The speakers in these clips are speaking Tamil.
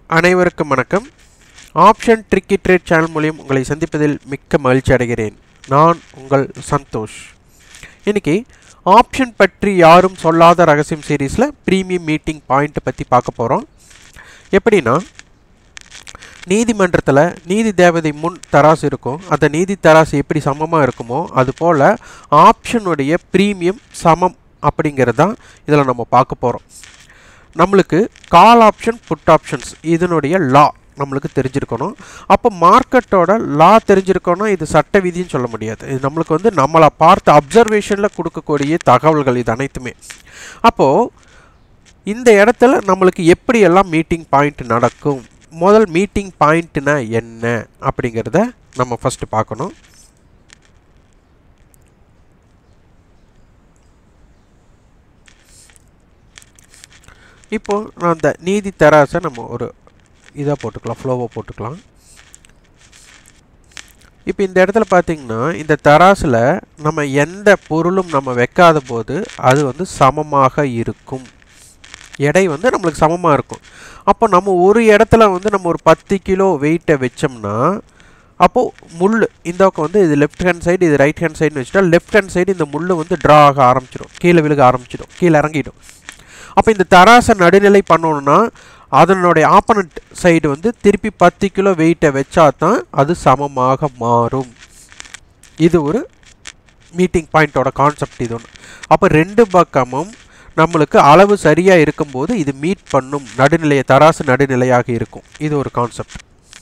அனைவருக்கும் வணக்கம் ஆப்ஷன் ட்ரிக்கி ட்ரேட் சேனல் மூலியம் உங்களை சந்திப்பதில் மிக்க மகிழ்ச்சி அடைகிறேன் நான் உங்கள் சந்தோஷ் இன்னைக்கு ஆப்ஷன் பற்றி யாரும் சொல்லாத ரகசியம் சீரீஸில் ப்ரீமியம் மீட்டிங் பாயிண்ட்டை பற்றி பார்க்க போகிறோம் எப்படின்னா நீதிமன்றத்தில் நீதி தேவதை முன் தராசு இருக்கும் அந்த நீதி தராசு எப்படி சமமாக இருக்குமோ அதுபோல் ஆப்ஷனுடைய ப்ரீமியம் சமம் அப்படிங்கிறது தான் இதில் நம்ம பார்க்க போகிறோம் நம்மளுக்கு கால் ஆப்ஷன் புட் ஆப்ஷன்ஸ் இதனுடைய லா நம்மளுக்கு தெரிஞ்சிருக்கணும் அப்போ மார்க்கெட்டோட லா தெரிஞ்சிருக்கணும் இது சட்ட விதின்னு சொல்ல முடியாது இது நம்மளுக்கு வந்து நம்மளை பார்த்து அப்சர்வேஷனில் கொடுக்கக்கூடிய தகவல்கள் இது அனைத்துமே அப்போது இந்த இடத்துல நம்மளுக்கு எப்படியெல்லாம் மீட்டிங் பாயிண்ட் நடக்கும் முதல் மீட்டிங் பாயிண்ட்னா என்ன அப்படிங்கிறத நம்ம ஃபஸ்ட்டு பார்க்கணும் இப்போது நான் அந்த நீதி தராசை நம்ம ஒரு இதாக போட்டுக்கலாம் ஃப்ளோவாக போட்டுக்கலாம் இப்போ இந்த இடத்துல பார்த்தீங்கன்னா இந்த தராசில் நம்ம எந்த பொருளும் நம்ம வைக்காத போது அது வந்து சமமாக இருக்கும் எடை வந்து நம்மளுக்கு சமமாக இருக்கும் அப்போ நம்ம ஒரு இடத்துல வந்து நம்ம ஒரு பத்து கிலோ வெயிட்டை வச்சோம்னா அப்போது முள் இந்த பக்கம் வந்து இது லெஃப்ட் ஹேண்ட் சைடு இது ரைட் ஹேண்ட் சைடுன்னு வச்சுட்டா லெஃப்ட் ஹேண்ட் சைடு இந்த முள் வந்து ட்ரா ஆக ஆரம்பிச்சிடும் கீழே விழுக ஆரம்பிச்சிடும் கீழே இறங்கிடும் அப்போ இந்த தராசை நடுநிலை பண்ணணும்னா அதனுடைய ஆப்பனண்ட் சைடு வந்து திருப்பி பத்து கிலோ வெயிட்டை வச்சா தான் அது சமமாக மாறும் இது ஒரு மீட்டிங் பாயிண்ட்டோட கான்செப்ட் இது ஒன்று அப்போ ரெண்டு பக்கமும் நம்மளுக்கு அளவு சரியாக இருக்கும்போது இது மீட் பண்ணும் நடுநிலைய தராசு நடுநிலையாக இருக்கும் இது ஒரு கான்செப்ட்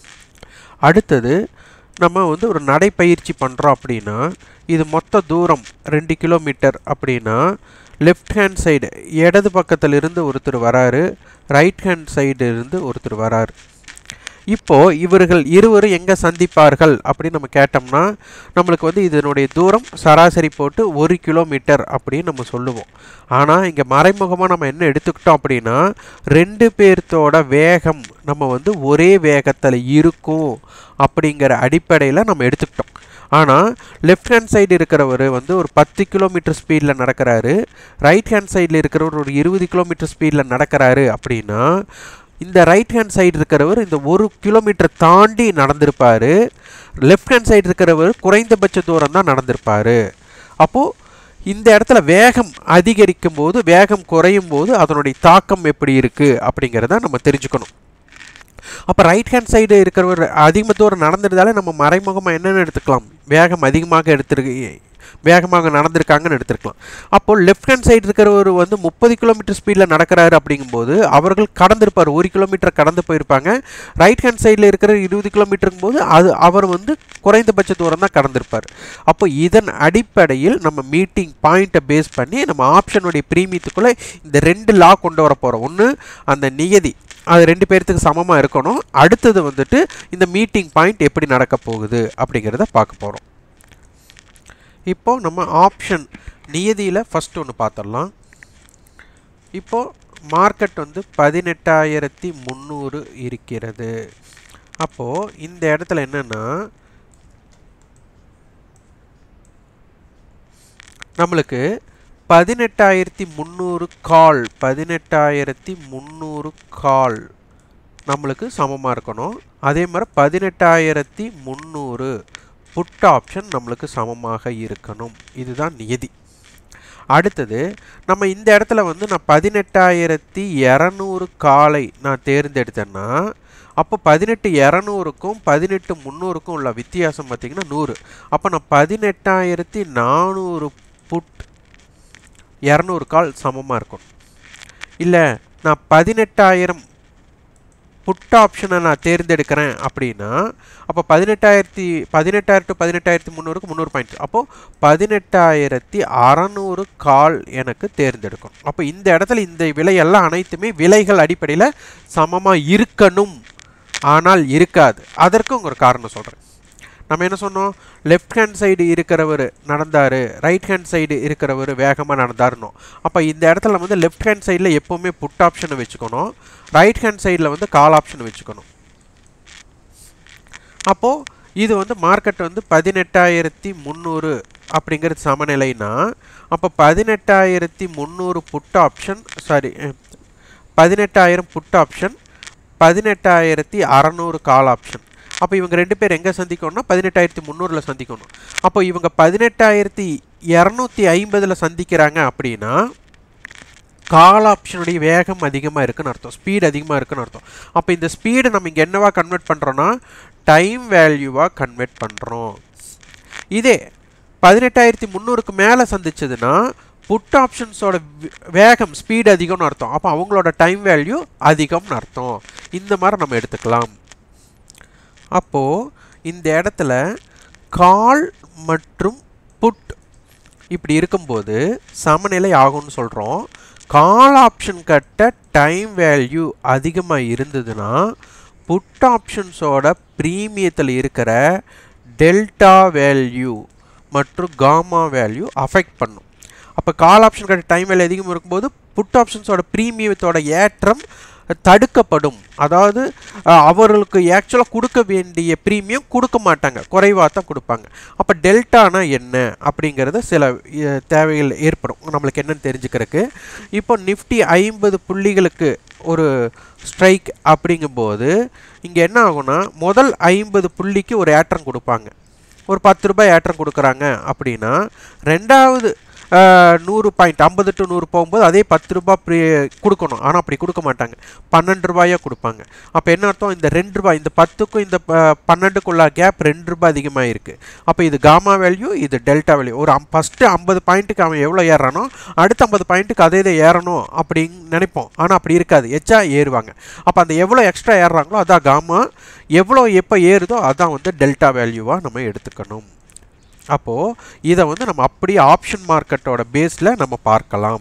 அடுத்தது நம்ம வந்து ஒரு நடைப்பயிற்சி பண்ணுறோம் அப்படின்னா இது மொத்த தூரம் ரெண்டு கிலோமீட்டர் அப்படின்னா லெஃப்ட் ஹேண்ட் சைடு இடது பக்கத்திலிருந்து ஒருத்தர் வராரு ரைட் ஹேண்ட் சைடு இருந்து ஒருத்தர் வராரு இப்போது இவர்கள் இருவரும் எங்கே சந்திப்பார்கள் அப்படின்னு நம்ம கேட்டோம்னா நம்மளுக்கு வந்து இதனுடைய தூரம் சராசரி போட்டு ஒரு கிலோமீட்டர் அப்படின்னு நம்ம சொல்லுவோம் ஆனால் இங்கே மறைமுகமாக நம்ம என்ன எடுத்துக்கிட்டோம் அப்படின்னா ரெண்டு பேர்த்தோட வேகம் நம்ம வந்து ஒரே வேகத்தில் இருக்கும் அப்படிங்கிற அடிப்படையில் நம்ம எடுத்துக்கிட்டோம் ஆனால் லெஃப்ட் ஹேண்ட் சைடு இருக்கிறவர் வந்து ஒரு பத்து கிலோமீட்டர் ஸ்பீடில் நடக்கிறாரு ரைட் ஹேண்ட் சைடில் இருக்கிறவர் ஒரு இருபது கிலோமீட்டர் ஸ்பீடில் நடக்கிறாரு அப்படின்னா இந்த ரைட் ஹேண்ட் சைடு இருக்கிறவர் இந்த ஒரு கிலோமீட்டர் தாண்டி நடந்திருப்பார் லெஃப்ட் ஹேண்ட் சைடு இருக்கிறவர் குறைந்தபட்ச தூரம் தான் நடந்திருப்பார் அப்போது இந்த இடத்துல வேகம் அதிகரிக்கும் போது வேகம் குறையும் போது அதனுடைய தாக்கம் எப்படி இருக்குது அப்படிங்கிறத நம்ம தெரிஞ்சுக்கணும் அப்போ ரைட் ஹேண்ட் சைடு இருக்கிறவர் அதிக தூரம் நடந்திருந்தாலே நம்ம மறைமுகமாக என்னென்னு எடுத்துக்கலாம் வேகம் அதிகமாக எடுத்துருக்கு வேகமாக நடந்திருக்காங்கன்னு எடுத்துருக்கலாம் அப்போது லெஃப்ட் ஹேண்ட் சைடு இருக்கிறவர் வந்து முப்பது கிலோமீட்டர் ஸ்பீடில் நடக்கிறாரு அப்படிங்கும்போது அவர்கள் கடந்திருப்பார் ஒரு கிலோமீட்டர் கடந்து போயிருப்பாங்க ரைட் ஹேண்ட் சைடில் இருக்கிற இருபது கிலோமீட்டருக்கும் போது அது அவர் வந்து குறைந்தபட்ச தூரம் தான் கடந்திருப்பார் அப்போ இதன் அடிப்படையில் நம்ம மீட்டிங் பாயிண்ட்டை பேஸ் பண்ணி நம்ம ஆப்ஷனுடைய ப்ரீமியத்துக்குள்ளே இந்த ரெண்டு லா கொண்டு வர போகிறோம் ஒன்று அந்த நியதி அது ரெண்டு பேர்த்துக்கு சமமாக இருக்கணும் அடுத்தது வந்துட்டு இந்த மீட்டிங் பாயிண்ட் எப்படி நடக்க போகுது அப்படிங்கிறத பார்க்க போகிறோம் இப்போது நம்ம ஆப்ஷன் நியதியில் ஃபஸ்ட்டு ஒன்று பார்த்துடலாம் இப்போது மார்க்கெட் வந்து பதினெட்டாயிரத்தி முந்நூறு இருக்கிறது அப்போது இந்த இடத்துல என்னென்னா நம்மளுக்கு பதினெட்டாயிரத்தி முந்நூறு கால் பதினெட்டாயிரத்தி முந்நூறு கால் நம்மளுக்கு சமமாக இருக்கணும் அதே மாதிரி பதினெட்டாயிரத்தி முந்நூறு புட் ஆப்ஷன் நம்மளுக்கு சமமாக இருக்கணும் இதுதான் நியதி அடுத்தது நம்ம இந்த இடத்துல வந்து நான் பதினெட்டாயிரத்தி இரநூறு காலை நான் தேர்ந்தெடுத்தேன்னா அப்போ பதினெட்டு இரநூறுக்கும் பதினெட்டு முந்நூறுக்கும் உள்ள வித்தியாசம் பார்த்திங்கன்னா நூறு அப்போ நான் பதினெட்டாயிரத்தி நானூறு புட் இரநூறு கால் சமமாக இருக்கும் இல்லை நான் பதினெட்டாயிரம் புட் ஆப்ஷனை நான் தேர்ந்தெடுக்கிறேன் அப்படின்னா அப்போ பதினெட்டாயிரத்தி பதினெட்டாயிரம் டு பதினெட்டாயிரத்தி முந்நூறுக்கு முந்நூறு பாயிண்ட்ஸ் அப்போது பதினெட்டாயிரத்தி அறநூறு கால் எனக்கு தேர்ந்தெடுக்கணும் அப்போ இந்த இடத்துல இந்த விலையெல்லாம் அனைத்துமே விலைகள் அடிப்படையில் சமமாக இருக்கணும் ஆனால் இருக்காது அதற்கும் ஒரு காரணம் சொல்கிறேன் நம்ம என்ன சொன்னோம் லெஃப்ட் ஹேண்ட் சைடு இருக்கிறவர் நடந்தார் ரைட் ஹேண்ட் சைடு இருக்கிறவர் வேகமாக நடந்தாருனோம் அப்போ இந்த இடத்துல வந்து லெஃப்ட் ஹேண்ட் சைடில் எப்போவுமே புட் ஆப்ஷனை வச்சுக்கணும் ரைட் ஹேண்ட் சைடில் வந்து கால் ஆப்ஷன் வச்சுக்கணும் அப்போது இது வந்து மார்க்கெட் வந்து பதினெட்டாயிரத்தி முந்நூறு அப்படிங்கிறது சமநிலைனா அப்போ பதினெட்டாயிரத்தி முந்நூறு புட் ஆப்ஷன் சாரி பதினெட்டாயிரம் புட் ஆப்ஷன் பதினெட்டாயிரத்தி அறநூறு கால் ஆப்ஷன் அப்போ இவங்க ரெண்டு பேர் எங்கே சந்திக்கணும்னா பதினெட்டாயிரத்தி முந்நூறில் சந்திக்கணும் அப்போ இவங்க பதினெட்டாயிரத்தி இரநூத்தி ஐம்பதில் சந்திக்கிறாங்க அப்படின்னா கால் ஆப்ஷனுடைய வேகம் அதிகமாக இருக்குன்னு அர்த்தம் ஸ்பீடு அதிகமாக இருக்குன்னு அர்த்தம் அப்போ இந்த ஸ்பீடு நம்ம இங்கே என்னவா கன்வெர்ட் பண்ணுறோன்னா டைம் வேல்யூவாக கன்வெர்ட் பண்ணுறோம் இதே பதினெட்டாயிரத்தி முந்நூறுக்கு மேலே சந்திச்சதுன்னா புட் ஆப்ஷன்ஸோட வேகம் ஸ்பீடு அதிகம்னு அர்த்தம் அப்போ அவங்களோட டைம் வேல்யூ அதிகம்னு அர்த்தம் இந்த மாதிரி நம்ம எடுத்துக்கலாம் அப்போது இந்த இடத்துல கால் மற்றும் புட் இப்படி இருக்கும்போது சமநிலை ஆகும்னு சொல்கிறோம் கால் ஆப்ஷன் கட்ட டைம் வேல்யூ அதிகமாக இருந்ததுன்னா புட் ஆப்ஷன்ஸோட ப்ரீமியத்தில் இருக்கிற டெல்டா வேல்யூ மற்றும் காமா வேல்யூ அஃபெக்ட் பண்ணும் அப்போ கால் ஆப்ஷன் கட்ட டைம் வேல்யூ அதிகமாக இருக்கும்போது புட் ஆப்ஷன்ஸோட ப்ரீமியத்தோட ஏற்றம் தடுக்கப்படும் அதாவது அஹ், அவர்களுக்கு ஆக்சுவலாக கொடுக்க வேண்டிய ப்ரீமியம் கொடுக்க மாட்டாங்க குறைவாக தான் கொடுப்பாங்க அப்போ டெல்டானா என்ன அப்படிங்கிறது சில அஹ், தேவைகள் ஏற்படும் நம்மளுக்கு என்னன்னு தெரிஞ்சுக்கிறதுக்கு இப்போ நிஃப்டி ஐம்பது புள்ளிகளுக்கு ஒரு ஸ்ட்ரைக் அப்படிங்கும்போது இங்கே என்ன ஆகும்னா முதல் ஐம்பது புள்ளிக்கு ஒரு ஏற்றம் கொடுப்பாங்க ஒரு பத்து ரூபாய் ஏற்றம் கொடுக்குறாங்க அப்படின்னா ரெண்டாவது ஆஹ், நூறு பாயிண்ட் ஐம்பது டு நூறு போகும்போது அதே பத்து ரூபாய் ப்ரீ கொடுக்கணும் ஆனால் அப்படி கொடுக்க மாட்டாங்க பன்னெண்டு ரூபாயாக கொடுப்பாங்க அப்போ என்ன அர்த்தம் இந்த ரெண்டு ரூபாய் இந்த பத்துக்கும் இந்த ப- பன்னெண்டுக்குள்ள கேப் ரெண்டு ரூபாய் அதிகமாக இருக்குது அப்போ இது காமா வேல்யூ இது டெல்டா வேல்யூ ஒரு ஃபஸ்ட்டு ஐம்பது பாயிண்ட்டுக்கு அவன் எவ்வளோ ஏறுறானோ அடுத்த ஐம்பது பாயிண்ட்டுக்கு அதே இதை ஏறணும் அப்படின்னு நினைப்போம் ஆனால் அப்படி இருக்காது எச்சா ஏறுவாங்க அப்போ அந்த எவ்வளோ எக்ஸ்ட்ரா ஏறுறாங்களோ அதான் காமா எவ்வளோ எப்போ ஏறுதோ அதான் வந்து டெல்டா வேல்யூவாக நம்ம எடுத்துக்கணும் அப்போது இதை வந்து நம்ம அப்படியே ஆப்ஷன் மார்க்கெட்டோட பேஸில் நம்ம பார்க்கலாம்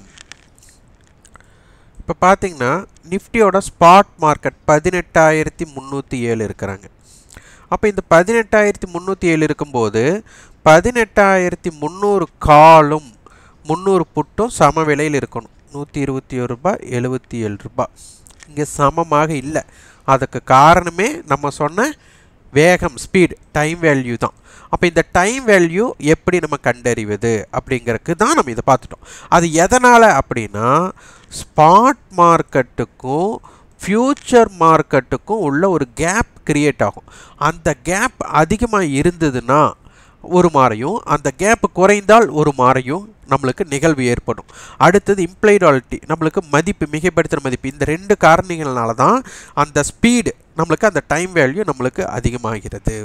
இப்போ பார்த்தீங்கன்னா நிஃப்டியோட ஸ்பாட் மார்க்கெட் பதினெட்டாயிரத்தி முந்நூற்றி ஏழு இருக்கிறாங்க அப்போ இந்த பதினெட்டாயிரத்தி முந்நூற்றி ஏழு இருக்கும்போது பதினெட்டாயிரத்தி முந்நூறு காலும் முந்நூறு புட்டும் சம விலையில் இருக்கணும் நூற்றி இருபத்தி ஒரு ரூபாய் எழுபத்தி ஏழு ரூபாய் இங்கே சமமாக இல்லை அதுக்கு காரணமே நம்ம சொன்ன வேகம் ஸ்பீட் டைம் வேல்யூ தான் அப்போ இந்த டைம் வேல்யூ எப்படி நம்ம கண்டறிவது அப்படிங்கறதுக்கு தான் நம்ம இதை பார்த்துட்டோம் அது எதனால் அப்படின்னா ஸ்பாட் மார்க்கெட்டுக்கும் ஃப்யூச்சர் மார்க்கெட்டுக்கும் உள்ள ஒரு கேப் கிரியேட் ஆகும் அந்த கேப் அதிகமாக இருந்ததுன்னா ஒரு மாறையும் அந்த கேப் குறைந்தால் ஒரு மாறையும் நம்மளுக்கு நிகழ்வு ஏற்படும் அடுத்தது இம்ப்ளைடாலிட்டி நம்மளுக்கு மதிப்பு மிகைப்படுத்துகிற மதிப்பு இந்த ரெண்டு காரணிகள்னால தான் அந்த ஸ்பீடு நம்மளுக்கு அந்த டைம் வேல்யூ நம்மளுக்கு அதிகமாகிறது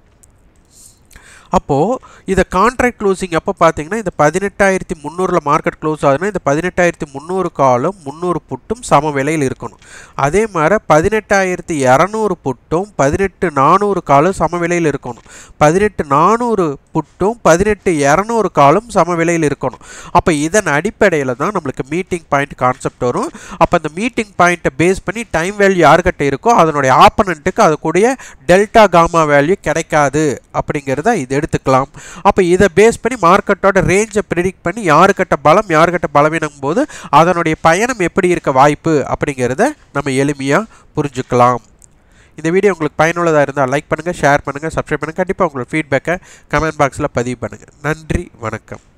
அப்போது இதை கான்ட்ராக்ட் க்ளோசிங் அப்போ பார்த்தீங்கன்னா இந்த பதினெட்டாயிரத்தி முந்நூறில் மார்க்கெட் க்ளோஸ் ஆகுதுன்னா இந்த பதினெட்டாயிரத்தி முந்நூறு காலும் முந்நூறு புட்டும் சம விலையில் இருக்கணும் அதே மாதிரி பதினெட்டாயிரத்தி இரநூறு புட்டும் பதினெட்டு நானூறு காலும் சம விலையில் இருக்கணும் பதினெட்டு நானூறு புட்டும் பதினெட்டு இரநூறு காலும் சம விலையில் இருக்கணும் அப்போ இதன் அடிப்படையில் தான் நம்மளுக்கு மீட்டிங் பாயிண்ட் கான்செப்ட் வரும் அப்போ அந்த மீட்டிங் பாயிண்ட்டை பேஸ் பண்ணி டைம் வேல்யூ யாருக்கிட்ட இருக்கோ அதனுடைய ஆப்பனண்ட்டுக்கு அது கூடிய டெல்டா காமா வேல்யூ கிடைக்காது அப்படிங்கிறத இது எடுத்துக்கலாம் அப்போ இதை பேஸ் பண்ணி மார்க்கெட்டோட ரேஞ்சை ப்ரிடிக்ட் பண்ணி யாருக்கிட்ட பலம் யாருக்கிட்ட பலவீனம் போது அதனுடைய பயணம் எப்படி இருக்க வாய்ப்பு அப்படிங்கிறத நம்ம எளிமையாக புரிஞ்சுக்கலாம் இந்த வீடியோ உங்களுக்கு பயனுள்ளதாக இருந்தால் லைக் பண்ணுங்கள் ஷேர் பண்ணுங்கள் சப்ஸ்கிரைப் பண்ணுங்கள் கண்டிப்பாக உங்களோட ஃபீட்பேக்கை கமெண்ட் பாக்ஸில் பதிவு பண்ணுங்கள் நன்றி வணக்கம்